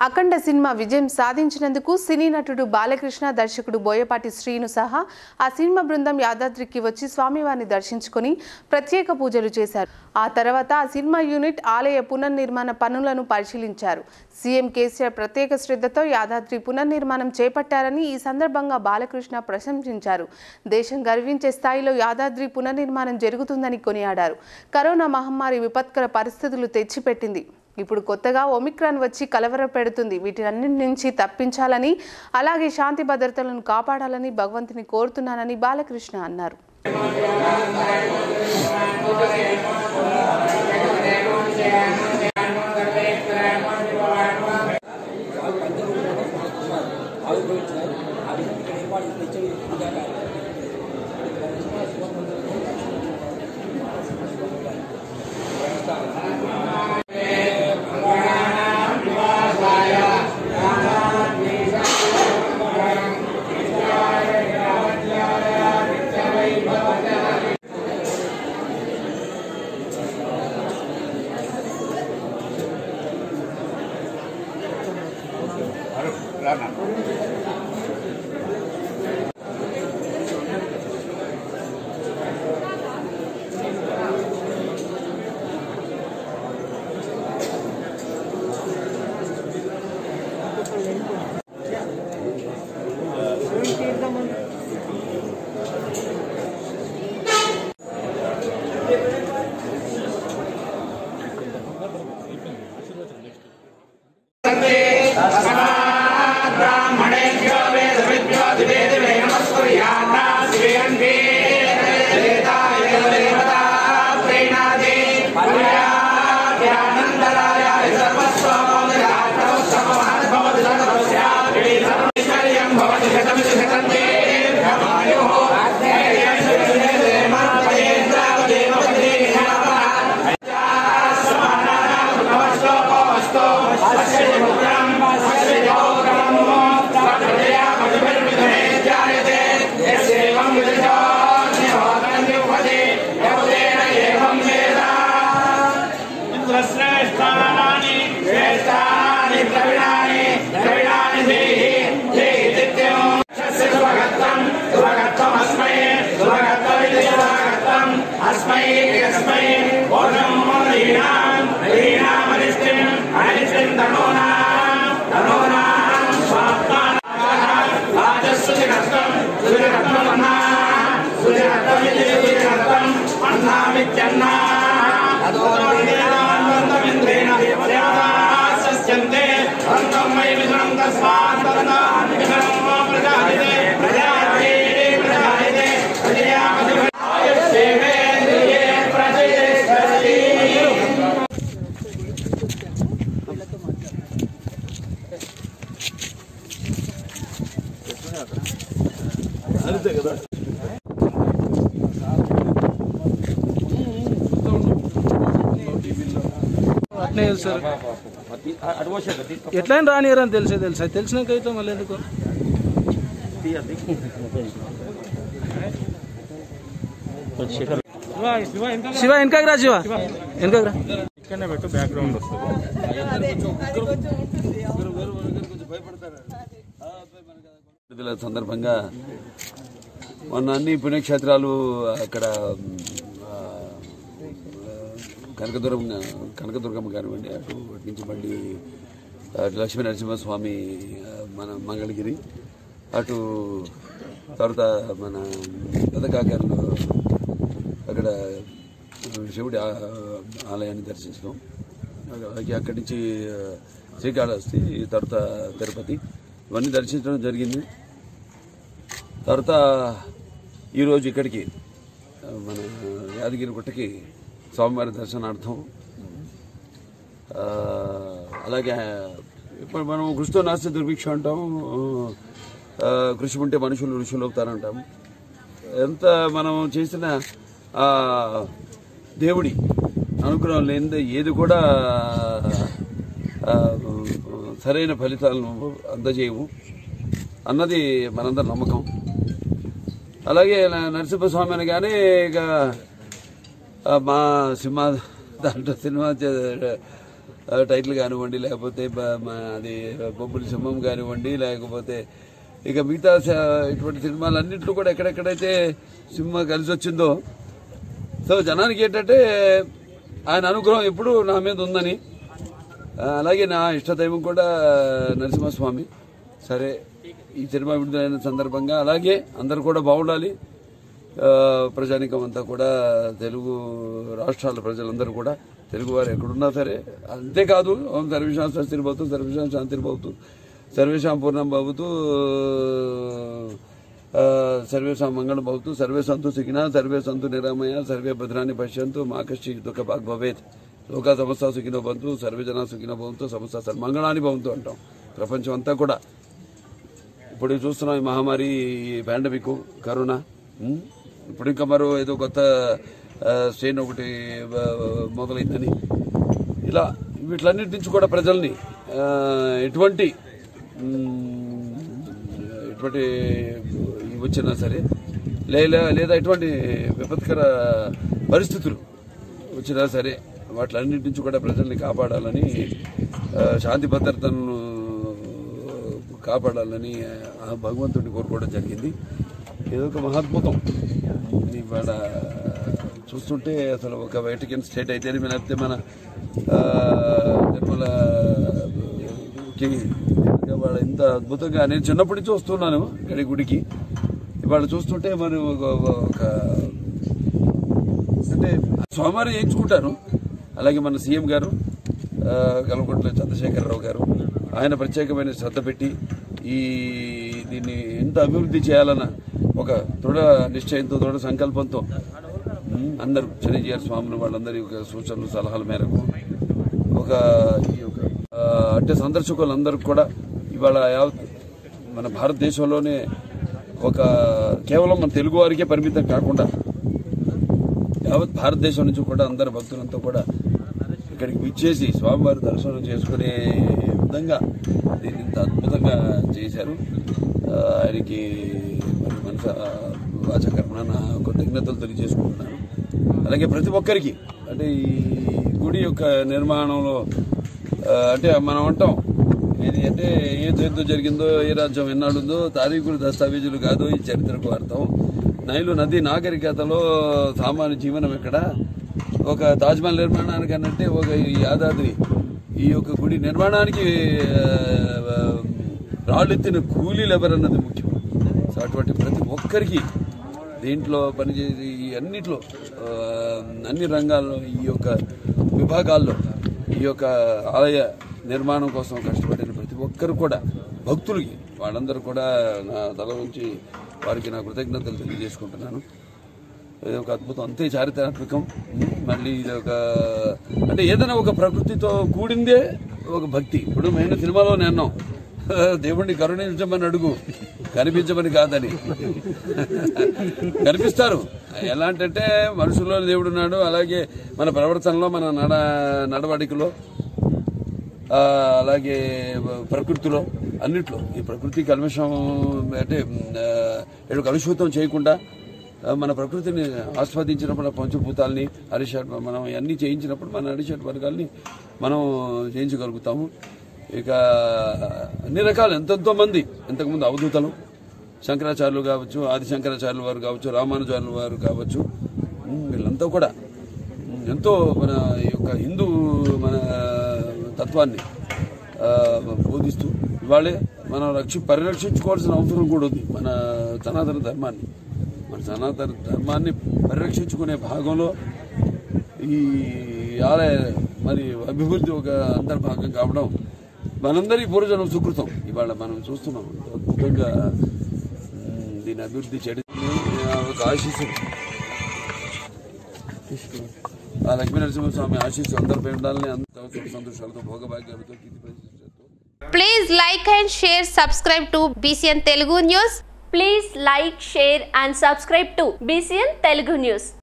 అఖండ cinema విజయం సాధించినందుకు సినీ నటుడు బాలకృష్ణ దర్శకుడు బోయపాటి శ్రీను సహా ఆ సినిమా బృందం యాదాద్రికి వచ్చి స్వామివారిని దర్శించుకొని ప్రత్యేక పూజలు చేశారు ఆ తర్వాత ఆ సినిమా యూనిట్ ఆలయ పునర్నిర్మాణ పనులను పరిశీలించారు సీఎం కేసీఆర్ ప్రత్యేక శ్రద్ధతో యాదాద్రి పునర్నిర్మాణం చేపట్టారని ఈ సందర్భంగా బాలకృష్ణ ప్రశంసించారు దేశం గర్వించే స్థాయిలో యాదాద్రి పునర్నిర్మాణం జరుగుతుందని కొనియాడారు కరోనా మహమ్మారి విపత్కర పరిస్థితులు తెచ్చిపెట్టింది ఇప్పుడు కొత్తగా ఒమిక్రాన్ వచ్చి కలవర పెడుతుంది వీటినన్నిటి నుంచి తప్పించాలని అలాగే శాంతి భద్రతలను కాపాడాలని భగవంతుని కోరుతున్నానని బాలకృష్ణ అన్నారు శ్రేష్టాని శ్రేష్టాని ద్రవిడాని ద్రవిడాని దేహి దేహి నిత్యం శుభగత్వం శుభగత్వం అస్మై శుభగత్వమితి శుభగత్వం అస్మై అస్మై ఓనం హీనాం హీనాం అనిష్టిం అనిష్టిం తనోనాం తనోనాం స్వాత్మాన రాజస్సుజిరత్వం సుజిరత్వం అన్నా సుజిరత్వమితి సుజిరత్వం అన్నామిత్యన్నా అదోరేణాన్వంతమింద్రేణ దేవదాస్యంతే అంతం మై విధనం తస్మాత్ తదనాన్ విధనం ప్రజాహితే ప్రజాహితే ప్రజాహితే ప్రజయాపతి ఆయుష్యేవేంద్రియే ప్రజయేశ్వరీ అట్నే సార్ ఎట్లయినా రానియరని తెలిసే తెలుసా తెలిసినాకైతే మళ్ళీ ఎందుకు శివ వెనకకి రా శివ వెనకకి రా ఇక్కడనే పెట్టు బ్యాక్గ్రౌండ్ వస్తుంది విడుదల సందర్భంగా మొన్న అన్ని పుణ్యక్షేత్రాలు అక్కడ ఆ, కనకదుర్గం కనకదుర్గమ్మ కానివ్వండి అటు అటు నుంచి మళ్ళీ అటు లక్ష్మీ నరసింహస్వామి ఆ, మన మంగళగిరి అటు తర్వాత మన పెదకాకర్లో అక్కడ శివుడి ఆ- ఆలయాన్ని దర్శించడం అలాగే అక్కడి నుంచి ఆ, శ్రీకాళహస్తి తర్వాత తిరుపతి ఇవన్నీ దర్శించడం జరిగింది తర్వాత ఈరోజు ఇక్కడికి ఆ, మన యాదగిరి గుట్టకి స్వామివారి దర్శనార్థం ఆ, అలాగే ఇప్పుడు మనం కృషితో నాస్తి దుర్భిక్ష అంటాం ఆ, కృషి ఉంటే మనుషులు ఋషులు అవుతారంటాం ఎంత మనం చేసిన ఆ దేవుడి అనుగ్రహం లేనిదే ఏది కూడా ఆ, సరైన ఫలితాలను అందజేయవు అన్నది మనందరి నమ్మకం అలాగే న- నరసింహస్వామి అనగానే ఇక ఆ, మా సినిమా దాంట్లో సినిమా చే- ఆ, టైటిల్ కానివ్వండి లేకపోతే బ- మా- అది బొబ్బులి సింహం కానివ్వండి లేకపోతే ఇక మిగతా స- ఇటువంటి సినిమాలు అన్నింటిలో కూడా ఎక్కడెక్కడైతే సినిమా కలిసి వచ్చిందో సో జనానికి ఏంటంటే ఆయన అనుగ్రహం ఎప్పుడు నా మీద ఉందని ఆ, అలాగే నా ఇష్టదైవం కూడా నరసింహస్వామి సరే ఈ సినిమా విడుదలైన సందర్భంగా అలాగే అందరు కూడా బాగుండాలి ఆ, ప్రజానికం అంతా కూడా తెలుగు రాష్ట్రాల ప్రజలందరూ కూడా తెలుగువారు ఎక్కడున్నా సరే అంతేకాదు ఓం సర్వేషాం స్వస్తిర్భవతు సర్వేషాం శాంతిర్భవతు సర్వేషాం పూర్ణం భవతు ఆ, సర్వేషాం మంగళం భవతు సర్వే సంతు సుఖిన సర్వే సంతు నిరామయ సర్వే భద్రాన్ని పశ్యంతు మా కష్టి దుఃఖ భాగ్ భవేత్ లోక సమస్త సుఖినో భవంతు సర్వే జన సుఖినో భవంతు సమస్త సన్మంగళాన్ని భవంతు అంటాం ప్రపంచం అంతా కూడా ఇప్పుడు చూస్తున్నాం ఈ మహమ్మారి పాండమిక్ కరోనా ఉం? ఇప్పుడు ఇంకా మరో ఏదో కొత్త స్ట్రెయిన్ ఒకటి ఆ, మొదలైందని ఇలా వీటిలన్నిటి నుంచి కూడా ప్రజల్ని ఆ, ఎటువంటి ఉం, ఎటువంటి ఇవి వచ్చినా సరే లేదా లేదా ఎటువంటి విపత్కర పరిస్థితులు వచ్చినా సరే వాటిలన్నిటి నుంచి కూడా ప్రజల్ని కాపాడాలని ఆ, శాంతి భద్రతలను కాపాడాలని ఆ భగవంతుడిని కోరుకోవడం జరిగింది ఏదో ఒక మహాద్భుతం ఇవాళ చూస్తుంటే అసలు ఒక వెటికన్ స్టేట్ అయితే లేకపోతే మన ఆ, నిర్మల కి ఇవాళ ఇంత అద్భుతంగా నేను చిన్నప్పటి నుంచి వస్తున్నాను ఇక్కడి గుడికి ఇవాళ చూస్తుంటే మరి ఒక ఒక అంటే స్వామివారు చేయించుకుంటారు అలాగే మన సీఎం గారు ఆ, కల్వకుంట్ల చంద్రశేఖరరావు గారు ఆయన ప్రత్యేకమైన శ్రద్ధ పెట్టి ఈ దీన్ని ఎంత అభివృద్ధి చేయాలన్న ఒక దృఢ నిశ్చయంతో దృఢ సంకల్పంతో ఉమ్, అందరూ చిరంజీవి స్వాములు వాళ్ళందరి యొక్క సూచనలు సలహాల మేరకు ఒక ఈ యొక్క ఆ, అంటే సందర్శకులందరికీ కూడా ఇవాళ యావత్ మన భారతదేశంలోనే ఒక కేవలం మన తెలుగు వారికే పరిమితం కాకుండా యావత్ భారతదేశం నుంచి కూడా అందరు భక్తులంతా కూడా ఇక్కడికి విచ్చేసి స్వామివారి దర్శనం చేసుకునే విధంగా దీన్ని ఇంత అద్భుతంగా చేశారు ఆ, ఆయనకి మరి మనస వాచకర్మ నా కృతజ్ఞతలు తెలియజేసుకుంటున్నాను అలాగే ప్రతి ఒక్కరికి అంటే ఈ గుడి యొక్క నిర్మాణంలో ఆ, అంటే మనం అంటాం ఇది అంటే ఏ చేతితో జరిగిందో ఏ రాజ్యం ఎన్నాడుందో తారీఖులు దస్తావేజులు కాదు ఈ చరిత్రకు అర్థం నైలు నది నాగరికతలో సామాన్య జీవనం ఎక్కడ ఒక తాజ్మహల్ నిర్మాణానికి అన్నట్టే ఒక ఈ యాదాద్రి ఈ యొక్క గుడి నిర్మాణానికి ఆ, రాళ్ళెత్తిన కూలీలు ఎవరన్నది ముఖ్యం సో అటువంటి ప్రతి ఒక్కరికి దీంట్లో పనిచేసి ఈ అన్నిట్లో ఆ, అన్ని రంగాల్లో ఈ యొక్క విభాగాల్లో ఈ యొక్క ఆలయ నిర్మాణం కోసం కష్టపడిన ప్రతి ఒక్కరు కూడా భక్తులకి వాళ్ళందరూ కూడా నా తల నుంచి వారికి నా కృతజ్ఞతలు తెలియజేసుకుంటున్నాను ఇది ఒక అద్భుతం అంతే చారిత్రాత్మకం మళ్ళీ ఇది ఒక అంటే ఏదైనా ఒక ప్రకృతితో కూడిందే ఒక భక్తి ఇప్పుడు మేము సినిమాలోనే అన్నాం దేవుణ్ణి కరుణించమని అడుగు కనిపించమని కాదని కనిపిస్తారు ఎలాంటంటే మనుషుల్లో దేవుడు ఉన్నాడు అలాగే మన ప్రవర్తనలో మన నడ నడవడికలో ఆ, అలాగే ప్రకృతిలో అన్నిట్లో ఈ ప్రకృతి కలుషం అంటే ఆ, ఏడు కలుషితం చేయకుండా ఆ, మన ప్రకృతిని ఆస్వాదించినప్పుడు ఆ పంచభూతాలని అరిషట్ మనం అన్నీ చేయించినప్పుడు మన అరిషట్ వర్గాల్ని మనం చేయించగలుగుతాము ఇక అన్ని రకాలు ఎంతెంతో మంది ఇంతకుముందు అవధూతలు శంకరాచార్యులు కావచ్చు ఆది శంకరాచార్యుల వారు కావచ్చు రామానుజార్యుల వారు కావచ్చు ఉమ్, వీళ్ళంతా కూడా ఉమ్, ఎంతో మన ఈ యొక్క హిందూ మన తత్వాన్ని ఆ, బోధిస్తూ ఇవాళే మనం రక్షి పరిరక్షించుకోవాల్సిన అవసరం కూడా ఉంది మన సనాతన ధర్మాన్ని మన సనాతన ధర్మాన్ని పరిరక్షించుకునే భాగంలో ఈ ఆలయ మరి అభివృద్ధి ఒక అంతర్భాగం కావడం మనందరి పూర్వజనం సుకృతం ఇవాళ మనం చూస్తున్నాం అద్భుతంగా ఉమ్, దీని అభివృద్ధి చేయడం ఒక ఆశీస్సు ఆ లక్ష్మీ నరసింహస్వామి ఆశీస్సు అందరిపై ఉండాలని అందరూ సుఖ సంతోషాలతో భోగభాగ్యాలతో కీర్తి ప్రతిష్టలతో Please like and share, subscribe to BCN Telugu News. Please like, share and subscribe to BCN Telugu News.